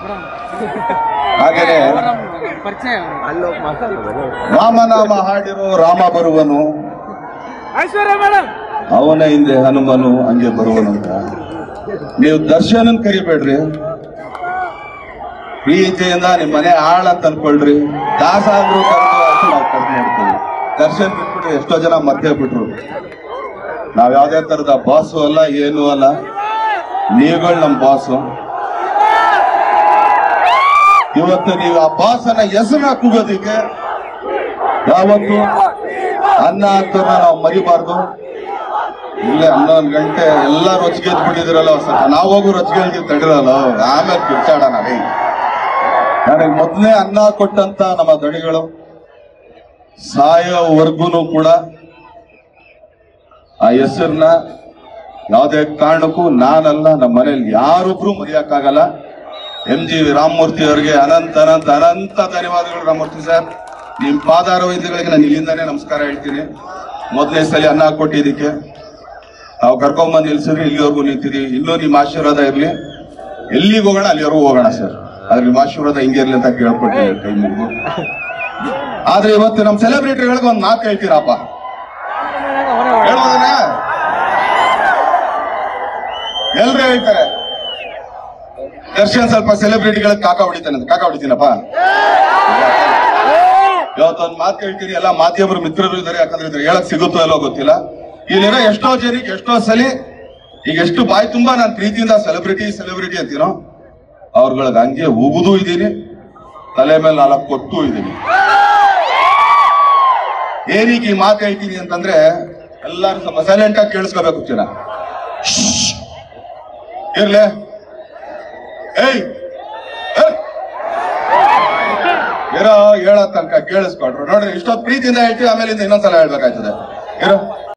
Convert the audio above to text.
ಹಾಗೇನೆ ಪರಿಚಯ ರಾಮನಾಮ ಹಾಡಿರೋ ರಾಮ ಬರುವನು ಐಶ್ವರ್ಯ ಮೇಡಮ್ ಅವನ ಹಿಂದೆ ಹನುಮನು ಹಂಗೆ ಬರುವನು ಅಂತ ನೀವು ದರ್ಶನನ್ ಕರಿಬೇಡ್ರಿ ಪ್ರೀತಿಯಿಂದ ನಿಮ್ ಮನೆ ಆಳ ಅಂತ ಅನ್ಕೊಳ್ರಿ ದಾಸ ಅಂದ್ರು ಕರೆದು ಅಷ್ಟು ನಾವು ಕರ್ದು ನೋಡ್ತೀವಿ ದರ್ಶನ್ ಬಿಟ್ಬಿಟ್ಟು ಎಷ್ಟೋ ಜನ ಮಧ್ಯೆ ಬಿಟ್ರು ನಾವ್ ಯಾವ್ದೇ ತರದ ಬಾಸು ಅಲ್ಲ ಏನು ಅಲ್ಲ ನೀವುಗಳು ನಮ್ ಬಾಸು ಇವತ್ತು ನೀವು ಆ ಬಾಸನ ಹೆಸರನ್ನ ಕೂಗೋದಿಕ್ಕೆ ಯಾವತ್ತು ಅನ್ನ ಹಾಕ್ತಾರ ನಾವು ಮರಿಬಾರ್ದು ಇಲ್ಲೇ ಹನ್ನೊಂದು ಗಂಟೆ ಎಲ್ಲ ರೊಚ್ಚಿಗೆ ಬಿಟ್ಟಿದಿರಲ್ಲ ಸ್ವಲ್ಪ ನಾವು ಹೋಗು ರೊಚ್ಚಿಗೆ ತಡಿರಲ್ಲ ಆಮೇಲೆ ಕಿರ್ಚಾಡೋಣ ರೀ ನನಗೆ ಮೊದಲನೇ ಅನ್ನ ಕೊಟ್ಟಂತ ನಮ್ಮ ದಣಿಗಳು ಸಾಯೋವರೆಗೂ ಕೂಡ ಆ ಹೆಸರನ್ನ ಯಾವುದೇ ಕಾರಣಕ್ಕೂ ನಾನಲ್ಲ ನಮ್ಮ ಮನೇಲಿ ಯಾರೊಬ್ರು ಮರೆಯಕ್ಕಾಗಲ್ಲ ಎಂ ಜಿ ರಾಮಮೂರ್ತಿ ಅವರಿಗೆ ಅನಂತ ಅನಂತ ಅನಂತ ಧನ್ಯವಾದಗಳು ರಾಮಮೂರ್ತಿ ಸರ್ ನಿಮ್ ಪಾದಾರ ವೈದ್ಯಗಳಿಗೆ ನಾನು ಇಲ್ಲಿಂದಾನೇ ನಮಸ್ಕಾರ ಹೇಳ್ತೀನಿ ಮೊದಲನೇ ಸಲ ಅನ್ನ ಕೊಟ್ಟಿದ್ದಕ್ಕೆ ನಾವು ಕರ್ಕೊಂಬಂದು ನಿಲ್ಸಿದ್ರಿ ಇಲ್ಲಿವರೆಗೂ ನಿಂತಿದೀವಿ ಇನ್ನೂ ನಿಮ್ಮ ಆಶೀರ್ವಾದ ಇರ್ಲಿ ಎಲ್ಲಿಗೆ ಹೋಗೋಣ ಅಲ್ಲಿವರೆಗೂ ಹೋಗೋಣ ಸರ್ ಆದ್ರೆ ನಿಮ್ಮ ಆಶೀರ್ವಾದ ಹಿಂಗೆ ಇರ್ಲಿ ಅಂತ ಕೇಳ್ಕೊಡ್ತೀನಿ ಕೈ ಮುಗಿದು ಆದ್ರೆ ಇವತ್ತು ನಮ್ಮ ಸೆಲೆಬ್ರಿಟಿಗಳಿಗೆ ಒಂದು ಮಾತು ಹೇಳ್ತೀರಪ್ಪ ಹೇಳ್ಬೋದಣ್ಣ ಎಲ್ರು ಹೇಳ್ತಾರೆ ದರ್ಶನ್ ಸ್ವಲ್ಪ ಸೆಲೆಬ್ರಿಟಿಗಳಿಗೆ ಕಾಕ ಹೊಡಿತಾನೆ ಅಂತ ಕಾಕ ಹೊಡಿತೀನಪ್ಪ ಇವತ್ತೊಂದು ಮಾತು ಹೇಳ್ತೀನಿ ಎಲ್ಲ ಮಾಧ್ಯಮರು ಮಿತ್ರರು ಇದ್ದಾರೆ ಯಾಕಂದ್ರೆ ಇದ್ರೆ ಹೇಳಕ್ ಸಿಗುತ್ತೋ ಇಲ್ಲೋ ಗೊತ್ತಿಲ್ಲ ಇಲ್ಲಿರೋ ಎಷ್ಟೋ ಜನಕ್ಕೆ ಎಷ್ಟೋ ಸಲಿ ಈಗ ಎಷ್ಟು ಬಾಯಿ ತುಂಬಾ ನಾನು ಪ್ರೀತಿಯಿಂದ ಸೆಲೆಬ್ರಿಟಿ ಸೆಲೆಬ್ರಿಟಿ ಅಂತೀನೋ ಅವ್ರಗಳಿಗೆ ಹಂಗೆ ಉಗುದೂ ಇದ್ದೀನಿ ತಲೆ ಮೇಲೆ ನಾಲ್ಕು ಕೊಟ್ಟು ಇದ್ದೀನಿ ಏನೀಗ ಈ ಮಾತು ಹೇಳ್ತೀನಿ ಅಂತಂದ್ರೆ ಎಲ್ಲರೂ ಸ್ವಲ್ಪ ಸೈಲೆಂಟ್ ಆಗಿ ಕೇಳಿಸ್ಕೋಬೇಕು ಜನ ಇರ್ಲೆ ಏಯ್ ಏಯ್! ಇರೋ ಹೇಳೋ ತನಕ ಕೇಳಿಸ್ಕೊಟ್ರು ನೋಡ್ರಿ ಇಷ್ಟೊತ್ತು ಪ್ರೀತಿಯಿಂದ ಹೇಳ್ತೀವಿ ಆಮೇಲೆ ಇನ್ನೊಂದ್ಸಲ ಹೇಳ್ಬೇಕಾಯ್ತದೆ ಇರೋ